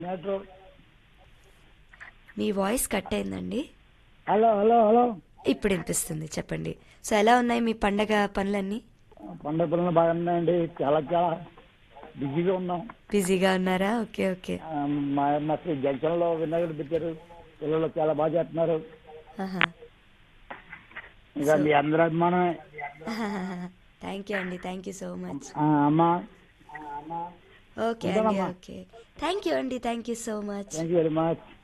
Metro మీ voice cut అయిందండి hello hello hello ఇప్పుడు వినిపిస్తుంది చెప్పండి సో ఎలా ఉన్నాయి మీ పండగ పనులన్నీ పండుగ పిల్లలు బాగున్నాయండి చాలా చాలా బిజీగా ఉన్నాం బిజీగా ఉన్నారా ఓకే ఓకే ఆ, మా మా జంక్షన్ లో వినాయకుడు పెట్టారు పిల్లలు చాలా బాగా చేస్తున్నారు ఆహా. ఇంకా మీ అందరి అభిమానమే థ్యాంక్ యూ అండి థ్యాంక్ యూ సో మచ్ ఆ, అమ్మా ఓకే అండి ఓకే థ్యాంక్ యూ అండి thank you so much thank you very much